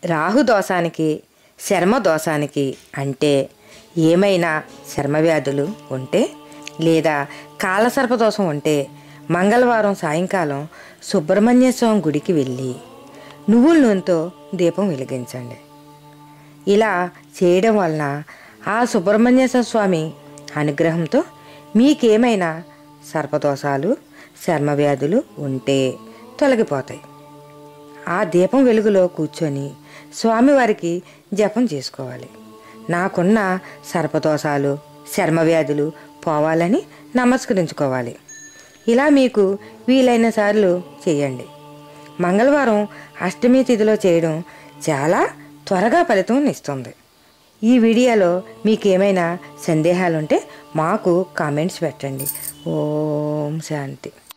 రాహు దోషానికి చర్మ దోషానికి అంటే ఏమైనా చర్మ వ్యాధులు ఉంటే లేదా కాలసర్ప దోషం ఉంటే మంగళవారం సాయంకాలం సుబ్రహ్మణ్య స్వామి గుడికి వెళ్ళి నువ్వుల నూనెతో దీపం వెలిగించండి ఇలా చేయడం వలన ఆ సుబ్రహ్మణ్యేశ్వర స్వామి అనుగ్రహంతో మీకేమైనా సర్పదోషాలు చర్మవ్యాధులు ఉంటే తొలగిపోతాయి ఆ దీపం వెలుగులో కూర్చొని స్వామివారికి జపం చేసుకోవాలి నాకున్న సర్పదోషాలు చర్మవ్యాధులు పోవాలని నమస్కరించుకోవాలి ఇలా మీకు వీలైన సార్లు చేయండి మంగళవారం అష్టమి తిథిలో చేయడం చాలా త్వరగా ఫలితం ఇస్తుంది ఈ వీడియోలో మీకు ఏమైనా సందేహాలుంటే మాకు కామెంట్స్ పెట్టండి ఓం శాంతి